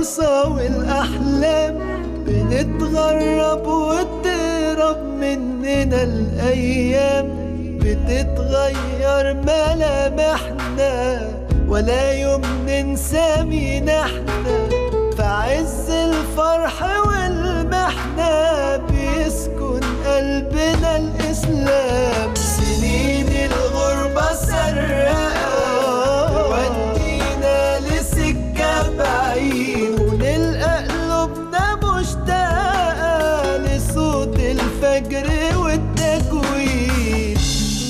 الفرصة والأحلام بنتغرب وتهرب مننا الأيام بتتغير ملامحنا ولا يوم ننسى مين احنا في عز الفرح والمحنة بيسكن قلبنا الإسلام سنين الغربة سرقة ودينا لسكة بعيد ونلقى قلوبنا مشتاقة لصوت الفجر والتكوين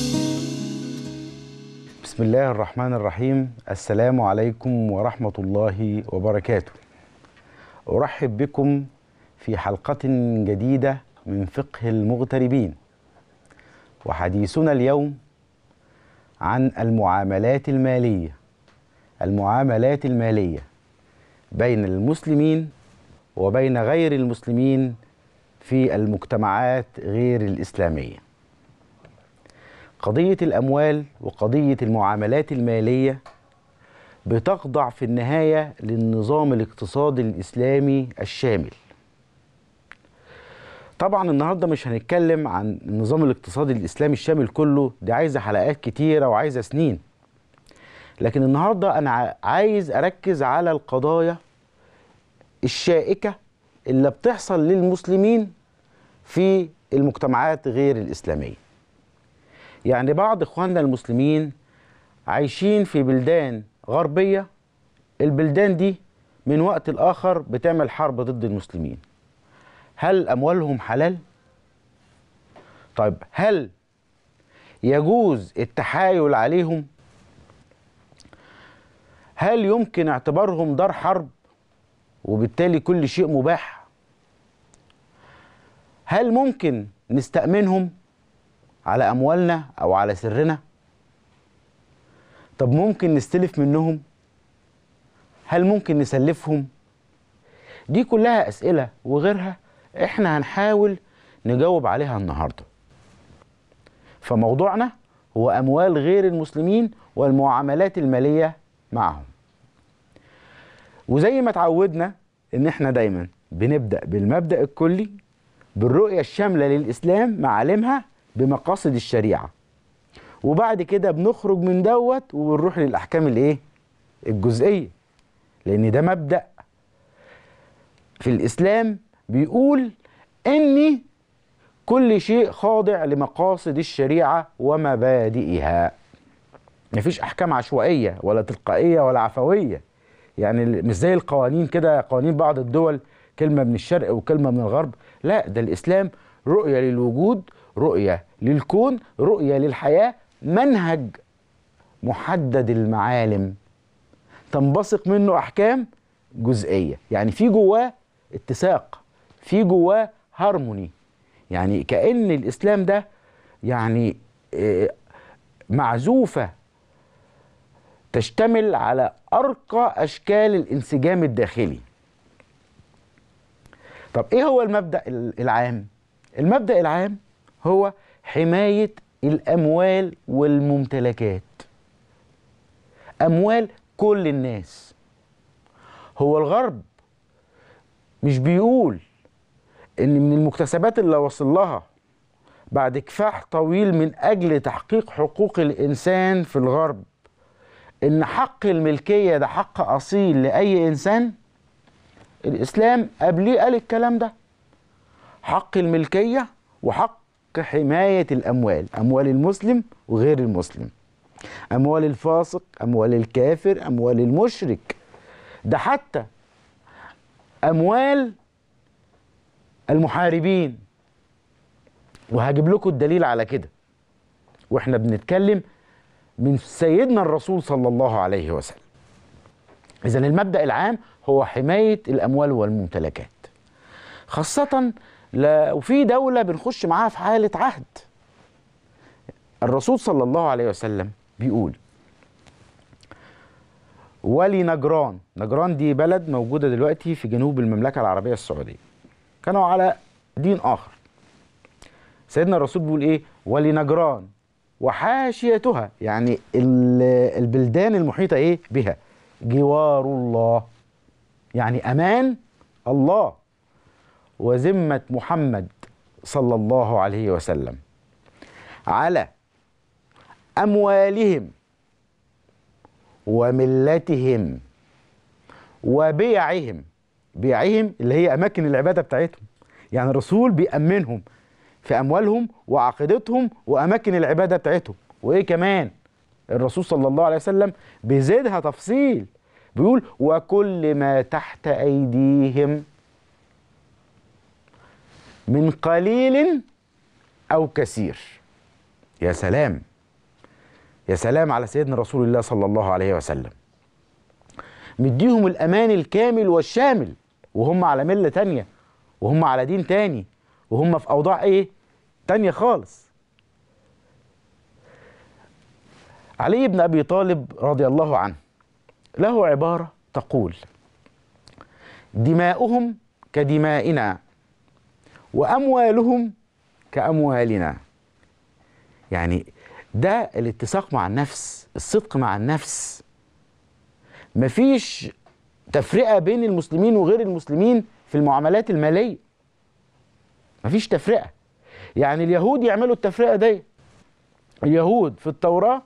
بسم الله الرحمن الرحيم السلام عليكم ورحمة الله وبركاته أرحب بكم في حلقة جديدة من فقه المغتربين وحديثنا اليوم عن المعاملات المالية المعاملات المالية بين المسلمين وبين غير المسلمين في المجتمعات غير الإسلامية قضية الأموال وقضية المعاملات المالية بتخضع في النهاية للنظام الاقتصادي الإسلامي الشامل طبعا النهاردة مش هنتكلم عن النظام الاقتصادي الإسلامي الشامل كله دي عايزة حلقات كتيرة وعايزة سنين لكن النهاردة أنا ع- عايز أركز على القضايا الشائكة اللي بتحصل للمسلمين في المجتمعات غير الإسلامية يعني بعض اخواننا المسلمين عايشين في بلدان غربيه البلدان دي من وقت لاخر بتعمل حرب ضد المسلمين هل اموالهم حلال طيب هل يجوز التحايل عليهم هل يمكن اعتبارهم دار حرب وبالتالي كل شيء مباح هل ممكن نستأمنهم على أموالنا أو على سرنا؟ طب ممكن نستلف منهم؟ هل ممكن نسلفهم؟ دي كلها أسئلة وغيرها إحنا هنحاول نجاوب عليها النهاردة. فموضوعنا هو أموال غير المسلمين والمعاملات المالية معهم. وزي ما اتعودنا إن إحنا دايما بنبدأ بالمبدأ الكلي بالرؤية الشاملة للإسلام معالمها بمقاصد الشريعة وبعد كده بنخرج من دوت وبنروح للأحكام الإيه؟ الجزئية لأن ده مبدأ في الإسلام بيقول إن كل شيء خاضع لمقاصد الشريعة ومبادئها مفيش أحكام عشوائية ولا تلقائية ولا عفوية يعني مش زي القوانين كده قوانين بعض الدول كلمة من الشرق وكلمة من الغرب لا ده الإسلام رؤية للوجود رؤية للكون رؤية للحياة منهج محدد المعالم تنبثق منه أحكام جزئية يعني في جواه اتساق في جواه هارموني يعني كأن الإسلام ده يعني آه، معزوفة تشتمل على أرقى أشكال الانسجام الداخلي طب ايه هو المبدأ العام؟ المبدأ العام هو حماية الأموال والممتلكات أموال كل الناس هو الغرب مش بيقول إن من المكتسبات اللي وصل لها بعد كفاح طويل من أجل تحقيق حقوق الإنسان في الغرب إن حق الملكية ده حق أصيل لأي إنسان الإسلام قبليه قال الكلام ده حق الملكية وحق حماية الأموال أموال المسلم وغير المسلم أموال الفاسق أموال الكافر أموال المشرك ده حتى أموال المحاربين وهجيب لكم الدليل على كده واحنا بنتكلم من سيدنا الرسول صلى الله عليه وسلم إذا المبدأ العام هو حماية الأموال والممتلكات خاصة لو في دولة بنخش معاها في حالة عهد الرسول صلى الله عليه وسلم بيقول ولي نجران نجران دي بلد موجودة دلوقتي في جنوب المملكة العربية السعودية كانوا على دين آخر سيدنا الرسول بيقول إيه ولي نجران وحاشيتها يعني ال- البلدان المحيطة إيه بها جوار الله يعني امان الله وذمه محمد صلى الله عليه وسلم على اموالهم وملتهم وبيعهم بيعهم اللي هي اماكن العباده بتاعتهم يعني الرسول بيأمنهم في اموالهم وعقيدتهم واماكن العباده بتاعتهم وايه كمان الرسول صلى الله عليه وسلم بيزيدها تفصيل بيقول وكل ما تحت ايديهم من قليل او كثير يا سلام يا سلام على سيدنا رسول الله صلى الله عليه وسلم مديهم الامان الكامل والشامل وهم على مله تانيه وهم على دين تاني وهم في اوضاع ايه تانيه خالص علي بن ابي طالب رضي الله عنه له عباره تقول دماؤهم كدمائنا واموالهم كاموالنا يعني ده الاتساق مع النفس الصدق مع النفس مفيش تفرقه بين المسلمين وغير المسلمين في المعاملات الماليه مفيش تفرقه يعني اليهود يعملوا التفرقه دي اليهود في التوراه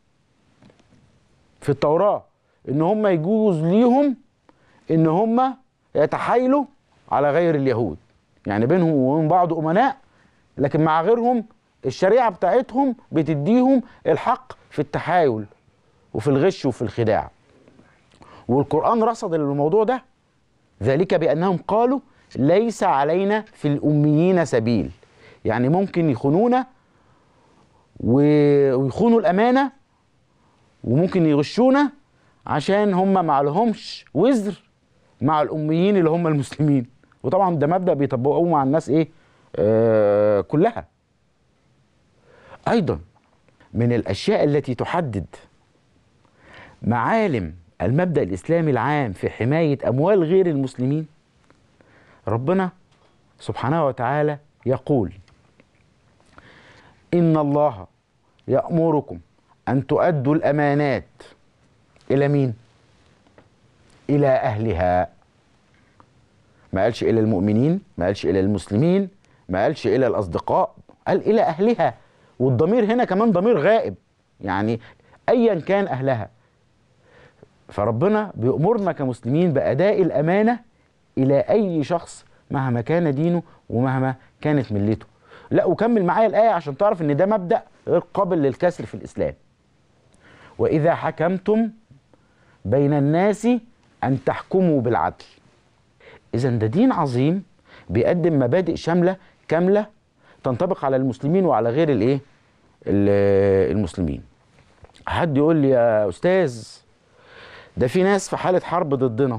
في التوراه ان هم يجوز ليهم ان هم يتحايلوا على غير اليهود يعني بينهم وبين بعض امناء لكن مع غيرهم الشريعه بتاعتهم بتديهم الحق في التحايل وفي الغش وفي الخداع والقران رصد الموضوع ده ذلك بانهم قالوا ليس علينا في الاميين سبيل يعني ممكن يخونونا و- ويخونوا الامانه وممكن يغشونا عشان هم ما لهمش وزر مع الاميين اللي هم المسلمين وطبعا ده مبدا بيطبقوه مع الناس ايه آه كلها ايضا من الاشياء التي تحدد معالم المبدا الاسلامي العام في حمايه اموال غير المسلمين ربنا سبحانه وتعالى يقول ان الله يامركم ان تؤدوا الامانات الى مين الى اهلها ما قالش الى المؤمنين ما قالش الى المسلمين ما قالش الى الاصدقاء قال الى اهلها والضمير هنا كمان ضمير غائب يعني ايا كان اهلها فربنا بيأمرنا كمسلمين بأداء الأمانة إلى أي شخص مهما كان دينه ومهما كانت ملته لا وكمل معايا الآية عشان تعرف إن ده مبدأ غير قابل للكسر في الإسلام وإذا حكمتم بين الناس أن تحكموا بالعدل إذا ده دين عظيم بيقدم مبادئ شاملة كاملة تنطبق على المسلمين وعلى غير الإيه ال- المسلمين حد يقول لي يا أستاذ ده في ناس في حالة حرب ضدنا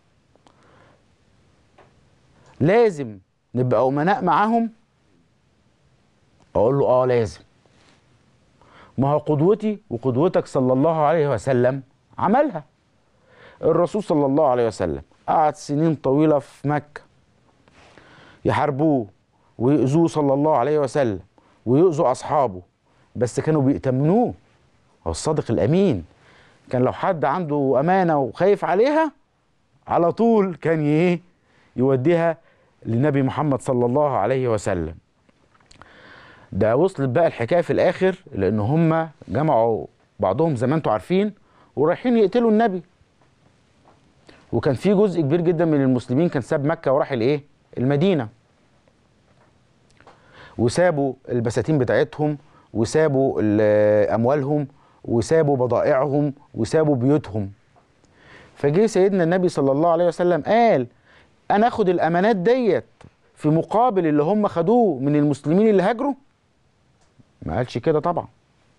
لازم نبقى أمناء معاهم أقول له آه لازم ما هو قدوتي وقدوتك صلى الله عليه وسلم عملها الرسول صلى الله عليه وسلم قعد سنين طويلة في مكة يحاربوه ويؤذوه صلى الله عليه وسلم ويؤذوا أصحابه بس كانوا بيأتمنوه هو الصادق الأمين كان لو حد عنده امانه وخايف عليها على طول كان ايه يوديها للنبي محمد صلى الله عليه وسلم ده وصلت بقى الحكايه في الاخر لان هم جمعوا بعضهم زي ما انتم عارفين ورايحين يقتلوا النبي وكان في جزء كبير جدا من المسلمين كان ساب مكه وراح الايه المدينه وسابوا البساتين بتاعتهم وسابوا ال- اموالهم وسابوا بضائعهم وسابوا بيوتهم فجه سيدنا النبي صلى الله عليه وسلم قال انا اخد الامانات ديت في مقابل اللي هم خدوه من المسلمين اللي هاجروا ما قالش كده طبعا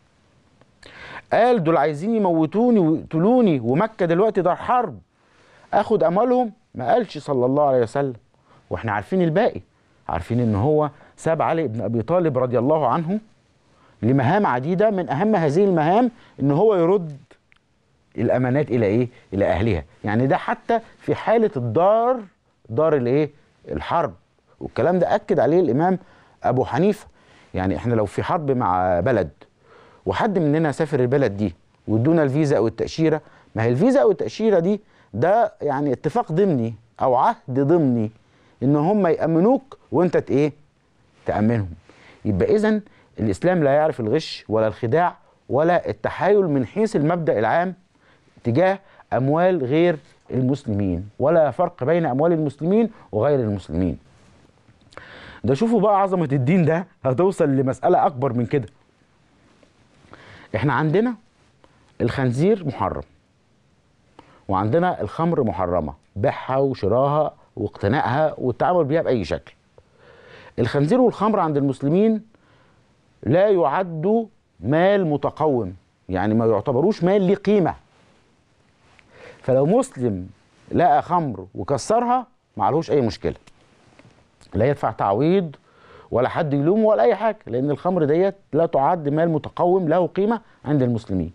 قال دول عايزين يموتوني ويقتلوني ومكه دلوقتي دار حرب اخد اموالهم ما قالش صلى الله عليه وسلم واحنا عارفين الباقي عارفين ان هو ساب علي بن ابي طالب رضي الله عنه لمهام عديده من اهم هذه المهام ان هو يرد الامانات الى ايه الى اهلها يعني ده حتى في حاله الدار دار الايه الحرب والكلام ده اكد عليه الامام ابو حنيفه يعني احنا لو في حرب مع بلد وحد مننا سافر البلد دي وادونا الفيزا او التاشيره ما هي الفيزا او التاشيره دي ده يعني اتفاق ضمني او عهد ضمني ان هم يامنوك وانت ت- ايه تامنهم يبقى اذا الاسلام لا يعرف الغش ولا الخداع ولا التحايل من حيث المبدا العام تجاه اموال غير المسلمين ولا فرق بين اموال المسلمين وغير المسلمين ده شوفوا بقى عظمه الدين ده هتوصل لمساله اكبر من كده احنا عندنا الخنزير محرم وعندنا الخمر محرمه بيعها وشراها واقتنائها والتعامل بيها باي شكل الخنزير والخمر عند المسلمين لا يعدوا مال متقوم يعني ما يعتبروش مال ليه قيمه فلو مسلم لقى خمر وكسرها ما عليهوش اي مشكله لا يدفع تعويض ولا حد يلومه ولا اي حاجه لان الخمر ديت لا تعد مال متقوم له قيمه عند المسلمين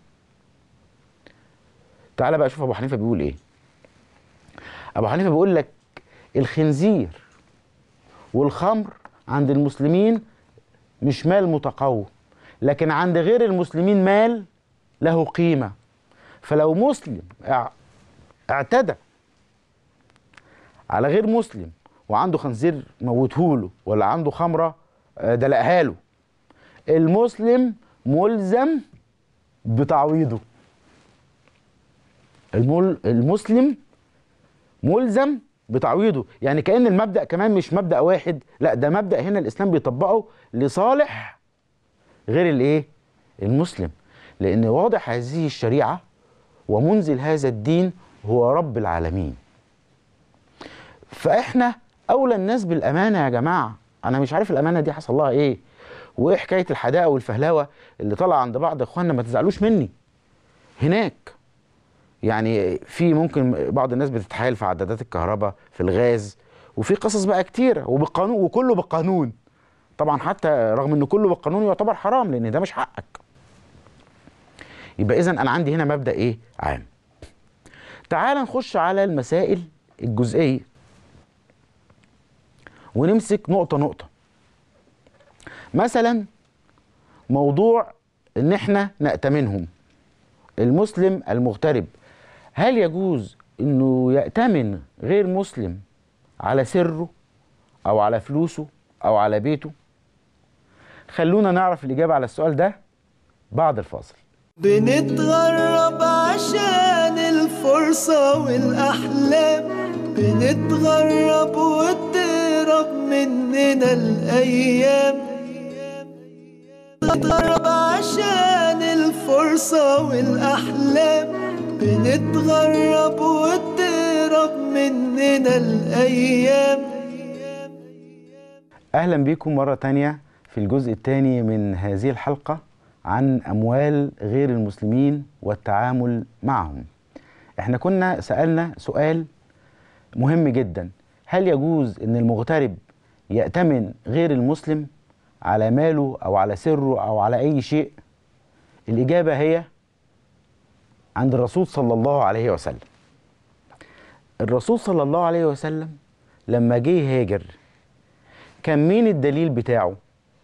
تعال بقى شوف ابو حنيفه بيقول ايه ابو حنيفه بيقول لك الخنزير والخمر عند المسلمين مش مال متقوم لكن عند غير المسلمين مال له قيمه فلو مسلم اع- اعتدى على غير مسلم وعنده خنزير موتهوله ولا عنده خمره آه، دلقها له المسلم ملزم بتعويضه المل... المسلم ملزم بتعويضه يعني كأن المبدأ كمان مش مبدأ واحد لا ده مبدأ هنا الإسلام بيطبقه لصالح غير الايه المسلم لأن واضح هذه الشريعة ومنزل هذا الدين هو رب العالمين فاحنا اولى الناس بالامانه يا جماعه انا مش عارف الامانه دي حصل لها ايه وايه حكايه الحداقه والفهلاوه اللي طالعه عند بعض اخواننا ما تزعلوش مني هناك يعني في ممكن بعض الناس بتتحايل في عدادات الكهرباء في الغاز وفي قصص بقى كتيره وبالقانون وكله بالقانون طبعا حتى رغم ان كله بالقانون يعتبر حرام لان ده مش حقك يبقى اذا انا عندي هنا مبدا ايه عام تعال نخش على المسائل الجزئيه ونمسك نقطه نقطه مثلا موضوع ان احنا نأتمنهم المسلم المغترب هل يجوز انه يأتمن غير مسلم على سره او على فلوسه او على بيته خلونا نعرف الاجابه على السؤال ده بعد الفاصل بنتغرب عشان الفرصة والأحلام بنتغرب وتهرب مننا الأيام بنتغرب عشان الفرصة والأحلام بنتغرب وتهرب مننا الأيام اهلا بيكم مره تانية في الجزء الثاني من هذه الحلقه عن اموال غير المسلمين والتعامل معهم احنا كنا سالنا سؤال مهم جدا هل يجوز ان المغترب يأتمن غير المسلم على ماله او على سره او على اي شيء الاجابه هي عند الرسول صلى الله عليه وسلم الرسول صلى الله عليه وسلم لما جه هاجر كان مين الدليل بتاعه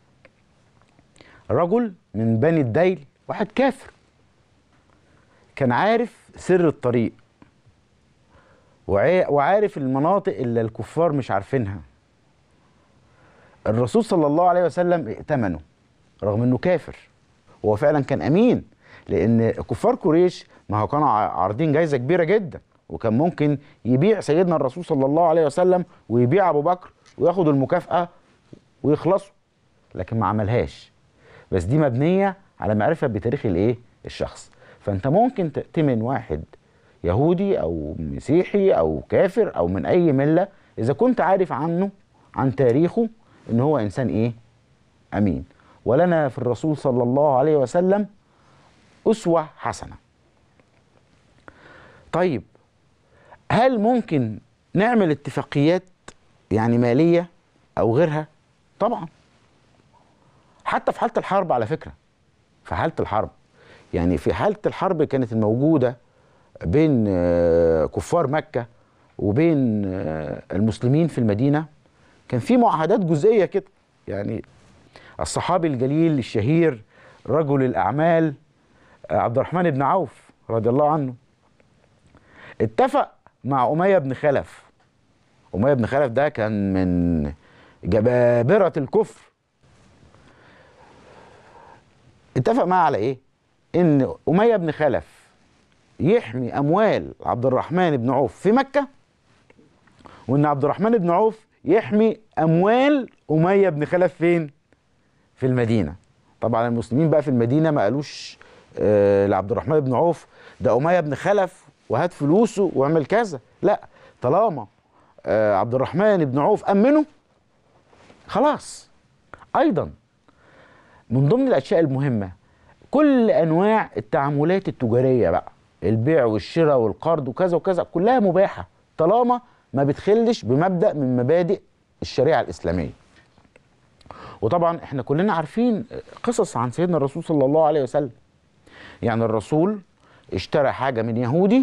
رجل من بني الديل واحد كافر كان عارف سر الطريق وعا- وعارف المناطق اللي الكفار مش عارفينها الرسول صلى الله عليه وسلم ائتمنه رغم انه كافر هو فعلا كان امين لان كفار قريش ما هو كانوا ع- عارضين جايزه كبيره جدا وكان ممكن يبيع سيدنا الرسول صلى الله عليه وسلم ويبيع ابو بكر وياخد المكافاه ويخلصوا لكن ما عملهاش بس دي مبنيه على معرفه بتاريخ الايه الشخص فانت ممكن تأتمن واحد يهودي او مسيحي او كافر او من اي مله اذا كنت عارف عنه عن تاريخه ان هو انسان ايه امين ولنا في الرسول صلى الله عليه وسلم اسوه حسنه طيب هل ممكن نعمل اتفاقيات يعني ماليه او غيرها طبعا حتى في حاله الحرب على فكره في حاله الحرب يعني في حاله الحرب كانت الموجوده بين آه، كفار مكه وبين آه، المسلمين في المدينه كان في معاهدات جزئيه كده يعني الصحابي الجليل الشهير رجل الاعمال آه، عبد الرحمن بن عوف رضي الله عنه اتفق مع أمية بن خلف أمية بن خلف ده كان من جبابرة الكفر اتفق معاه على ايه ان أمية بن خلف يحمي أموال عبد الرحمن بن عوف في مكة وان عبد الرحمن بن عوف يحمي أموال أمية بن خلف فين في المدينة طبعا المسلمين بقى في المدينة ما قالوش آه لعبد الرحمن بن عوف ده أمية بن خلف وهات فلوسه واعمل كذا لا طالما آه عبد الرحمن بن عوف أمنه خلاص أيضا من ضمن الأشياء المهمة كل أنواع التعاملات التجارية بقى البيع والشراء والقرض وكذا وكذا كلها مباحة طالما ما بتخلش بمبدأ من مبادئ الشريعة الإسلامية وطبعا احنا كلنا عارفين قصص عن سيدنا الرسول صلى الله عليه وسلم يعني الرسول اشترى حاجة من يهودي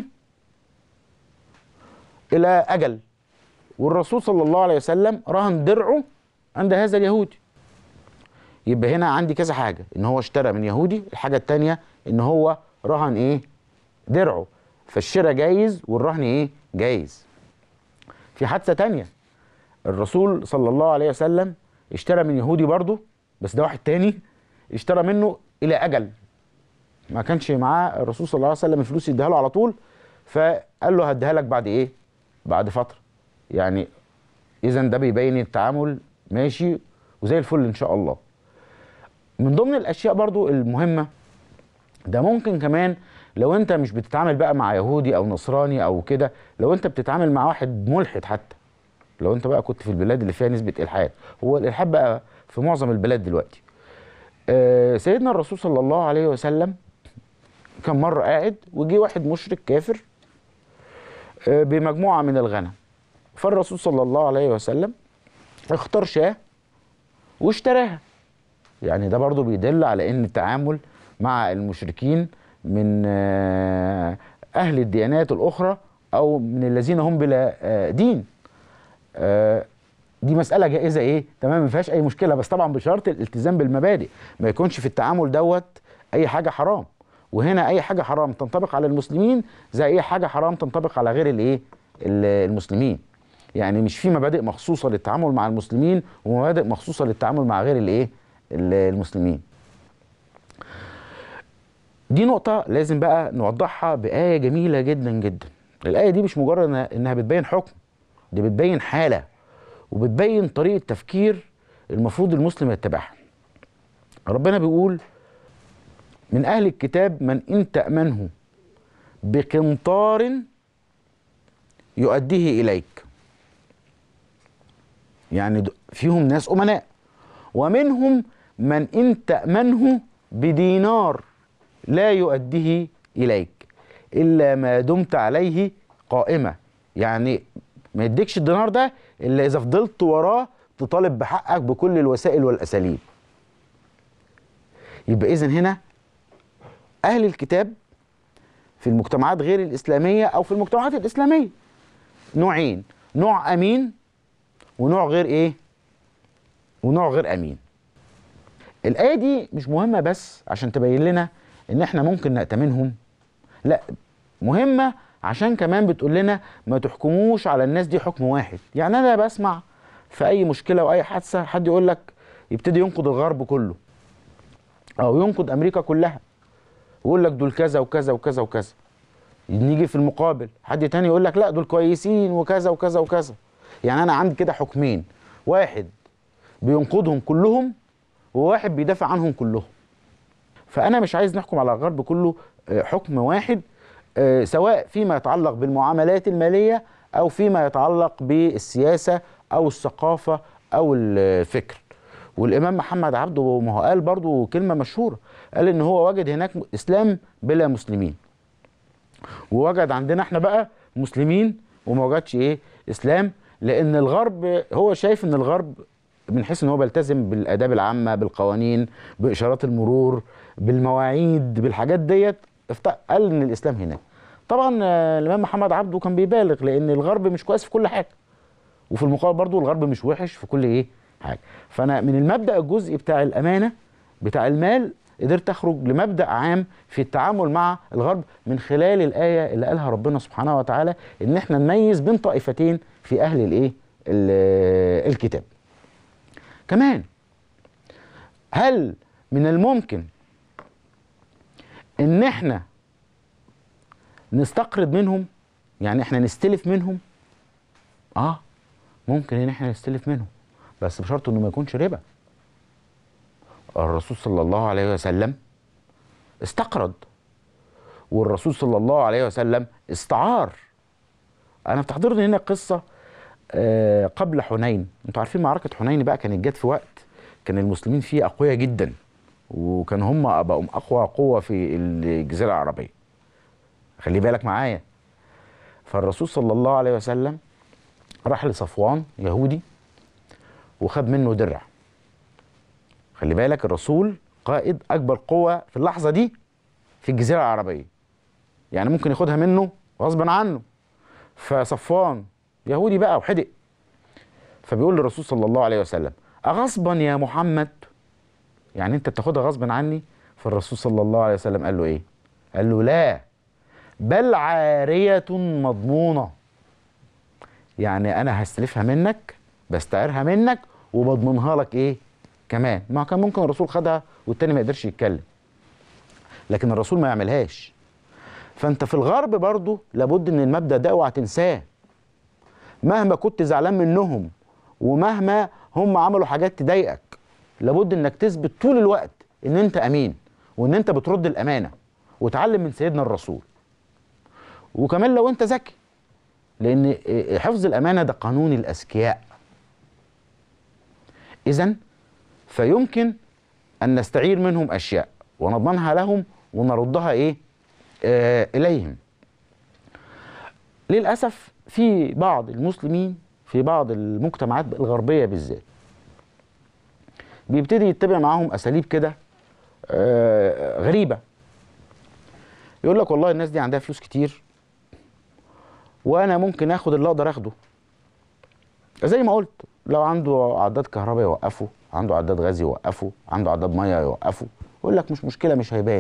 إلى أجل والرسول صلى الله عليه وسلم رهن درعه عند هذا اليهودي يبقى هنا عندي كذا حاجة إن هو اشترى من يهودي الحاجة التانية إن هو رهن إيه درعه فالشراء جايز والرهن إيه جايز في حادثة تانية الرسول صلى الله عليه وسلم اشترى من يهودي برضه بس ده واحد تاني اشترى منه الى اجل ما كانش معاه الرسول صلى الله عليه وسلم الفلوس يديها له على طول فقال له هديها لك بعد ايه بعد فتره يعني اذا ده بيبين التعامل ماشي وزي الفل ان شاء الله من ضمن الاشياء برضو المهمه ده ممكن كمان لو انت مش بتتعامل بقى مع يهودي او نصراني او كده لو انت بتتعامل مع واحد ملحد حتى لو انت بقى كنت في البلاد اللي فيها نسبه الحاد هو الالحاد بقى في معظم البلاد دلوقتي آه سيدنا الرسول صلى الله عليه وسلم كان مره قاعد وجي واحد مشرك كافر آه بمجموعه من الغنم فالرسول صلى الله عليه وسلم اختار شاه واشتراها يعني ده برضو بيدل على ان التعامل مع المشركين من آه اهل الديانات الاخرى او من الذين هم بلا آه دين آه دي مسألة جائزة ايه؟ تمام ما فيهاش أي مشكلة بس طبعا بشرط الالتزام بالمبادئ ما يكونش في التعامل دوت أي حاجة حرام وهنا أي حاجة حرام تنطبق على المسلمين زي أي حاجة حرام تنطبق على غير الايه؟ المسلمين يعني مش في مبادئ مخصوصة للتعامل مع المسلمين ومبادئ مخصوصة للتعامل مع غير الايه؟ المسلمين دي نقطة لازم بقى نوضحها بآية جميلة جدا جدا الآية دي مش مجرد إنها بتبين حكم دي بتبين حالة وبتبين طريقة تفكير المفروض المسلم يتبعها ربنا بيقول من أهل الكتاب من إن تأمنه بقنطار يؤديه إليك يعني فيهم ناس أمناء ومنهم من إن تأمنه بدينار لا يؤديه إليك إلا ما دمت عليه قائمة يعني ما يديكش الدينار ده الا اذا فضلت وراه تطالب بحقك بكل الوسائل والاساليب يبقى اذا هنا اهل الكتاب في المجتمعات غير الاسلاميه او في المجتمعات الاسلاميه نوعين نوع امين ونوع غير ايه ونوع غير امين الايه دي مش مهمه بس عشان تبين لنا ان احنا ممكن نأتمنهم لا مهمه عشان كمان بتقول لنا ما تحكموش على الناس دي حكم واحد يعني انا بسمع في اي مشكله واي حادثه حد يقول لك يبتدي ينقد الغرب كله او ينقد امريكا كلها ويقول لك دول كذا وكذا وكذا وكذا نيجي في المقابل حد تاني يقول لك لا دول كويسين وكذا وكذا وكذا يعني انا عندي كده حكمين واحد بينقدهم كلهم وواحد بيدافع عنهم كلهم فانا مش عايز نحكم على الغرب كله حكم واحد سواء فيما يتعلق بالمعاملات المالية أو فيما يتعلق بالسياسة أو الثقافة أو الفكر والإمام محمد عبده ما هو قال برضو كلمة مشهورة قال إن هو وجد هناك إسلام بلا مسلمين ووجد عندنا احنا بقى مسلمين وما وجدش إيه إسلام لأن الغرب هو شايف إن الغرب من حيث ان هو بيلتزم بالاداب العامه بالقوانين باشارات المرور بالمواعيد بالحاجات ديت قال ان الاسلام هناك طبعا الامام محمد عبده كان بيبالغ لان الغرب مش كويس في كل حاجه وفي المقابل برضو الغرب مش وحش في كل ايه حاجه فانا من المبدا الجزئي بتاع الامانه بتاع المال قدرت اخرج لمبدا عام في التعامل مع الغرب من خلال الايه اللي قالها ربنا سبحانه وتعالى ان احنا نميز بين طائفتين في اهل الايه ال- الكتاب كمان هل من الممكن ان احنا نستقرض منهم يعني احنا نستلف منهم اه ممكن ان احنا نستلف منهم بس بشرط انه ما يكونش ربا الرسول صلى الله عليه وسلم استقرض والرسول صلى الله عليه وسلم استعار انا بتحضرني هنا قصه آه، قبل حنين انتوا عارفين معركه حنين بقى كانت جت في وقت كان المسلمين فيه اقوياء جدا وكان هم بقوا اقوى قوه في الجزيره العربيه خلي بالك معايا فالرسول صلى الله عليه وسلم راح لصفوان يهودي وخد منه درع خلي بالك الرسول قائد اكبر قوه في اللحظه دي في الجزيره العربيه يعني ممكن ياخدها منه غصبا عنه فصفوان يهودي بقى وحدق فبيقول للرسول صلى الله عليه وسلم أغصبا يا محمد يعني انت بتاخدها غصبا عني فالرسول صلى الله عليه وسلم قال له ايه قال له لا بل عارية مضمونة يعني انا هستلفها منك بستعيرها منك وبضمنها لك ايه كمان ما كان ممكن الرسول خدها والتاني ما يقدرش يتكلم لكن الرسول ما يعملهاش فانت في الغرب برضو لابد ان المبدأ ده اوعى تنساه مهما كنت زعلان منهم ومهما هم عملوا حاجات تضايقك لابد انك تثبت طول الوقت ان انت امين وان انت بترد الامانه وتعلم من سيدنا الرسول وكمان لو انت ذكي لان حفظ الامانه ده قانون الاذكياء اذا فيمكن ان نستعير منهم اشياء ونضمنها لهم ونردها ايه آه اليهم للاسف في بعض المسلمين في بعض المجتمعات الغربيه بالذات بيبتدي يتبع معاهم اساليب كده آه غريبه يقول لك والله الناس دي عندها فلوس كتير وانا ممكن اخد اللي اقدر اخده زي ما قلت لو عنده عداد كهرباء يوقفه عنده عداد غاز يوقفه عنده عداد ميه يوقفه يقول لك مش مشكله مش هيبان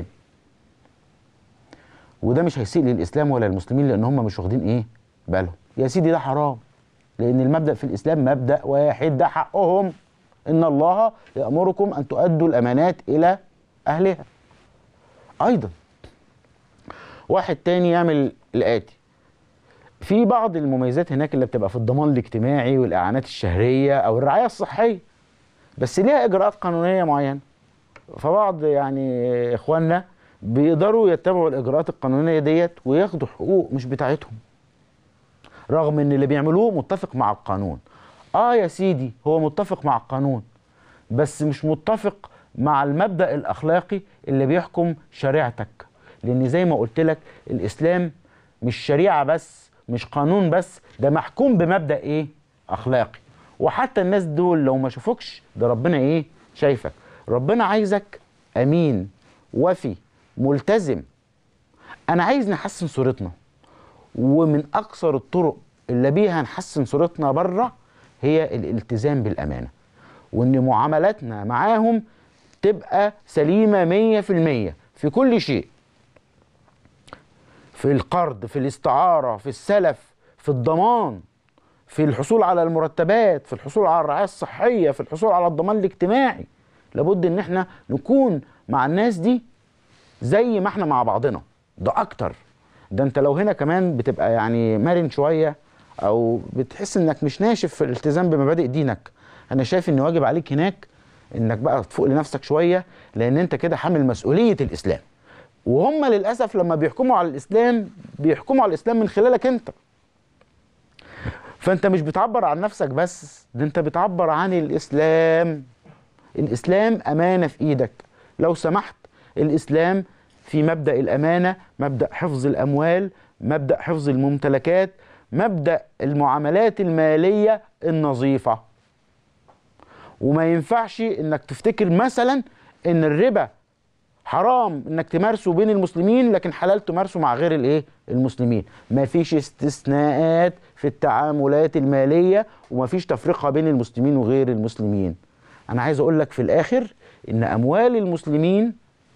وده مش هيسيء للاسلام ولا المسلمين لان هم مش واخدين ايه بالهم يا سيدي ده حرام لان المبدا في الاسلام مبدا واحد ده حقهم ان الله يامركم ان تؤدوا الامانات الى اهلها ايضا واحد تاني يعمل الاتي في بعض المميزات هناك اللي بتبقى في الضمان الاجتماعي والاعانات الشهريه او الرعايه الصحيه بس ليها اجراءات قانونيه معينه فبعض يعني اخواننا بيقدروا يتبعوا الاجراءات القانونيه ديت وياخدوا حقوق مش بتاعتهم رغم ان اللي بيعملوه متفق مع القانون اه يا سيدي هو متفق مع القانون بس مش متفق مع المبدا الاخلاقي اللي بيحكم شريعتك لان زي ما قلت لك الاسلام مش شريعه بس مش قانون بس ده محكوم بمبدا ايه اخلاقي وحتى الناس دول لو ما شافوكش ده ربنا ايه شايفك ربنا عايزك امين وفي ملتزم انا عايز نحسن صورتنا ومن اكثر الطرق اللي بيها نحسن صورتنا بره هي الالتزام بالامانه وان معاملاتنا معاهم تبقى سليمه مية في المية في كل شيء في القرض في الاستعاره في السلف في الضمان في الحصول على المرتبات في الحصول على الرعايه الصحيه في الحصول على الضمان الاجتماعي لابد ان احنا نكون مع الناس دي زي ما احنا مع بعضنا ده اكتر ده انت لو هنا كمان بتبقى يعني مرن شويه او بتحس انك مش ناشف في الالتزام بمبادئ دينك انا شايف ان واجب عليك هناك انك بقى تفوق لنفسك شويه لان انت كده حامل مسؤوليه الاسلام وهم للاسف لما بيحكموا على الاسلام بيحكموا على الاسلام من خلالك انت فانت مش بتعبر عن نفسك بس ده انت بتعبر عن الاسلام الاسلام امانه في ايدك لو سمحت الاسلام في مبدا الامانه مبدا حفظ الاموال مبدا حفظ الممتلكات مبدا المعاملات الماليه النظيفه وما ينفعش انك تفتكر مثلا ان الربا حرام انك تمارسه بين المسلمين لكن حلال تمارسه مع غير الايه المسلمين مفيش استثناءات في التعاملات الماليه ومفيش تفرقه بين المسلمين وغير المسلمين انا عايز اقول لك في الاخر ان اموال المسلمين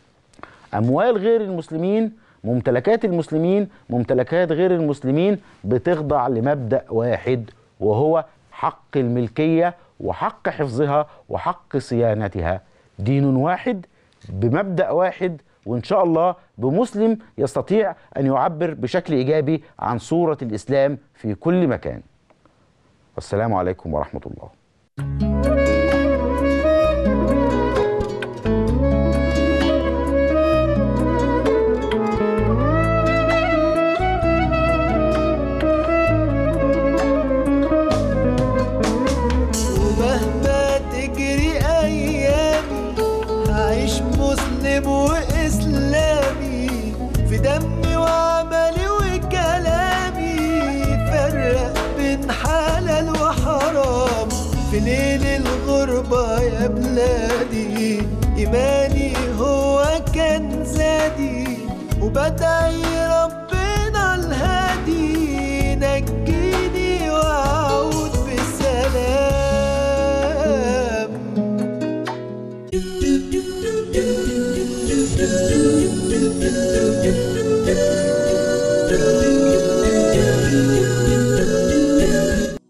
اموال غير المسلمين ممتلكات المسلمين ممتلكات غير المسلمين بتخضع لمبدا واحد وهو حق الملكيه وحق حفظها وحق صيانتها دين واحد بمبدا واحد وان شاء الله بمسلم يستطيع ان يعبر بشكل ايجابي عن صوره الاسلام في كل مكان والسلام عليكم ورحمه الله ومهما تجري ايامي هعيش مسلم واسلامي في دمي وعملي وكلامي فرق بين حلال وحرام في ليل الغربة يا بلادي إيماني هو كان زادي وبدعي ربنا الهادي نجيني وأعود بسلام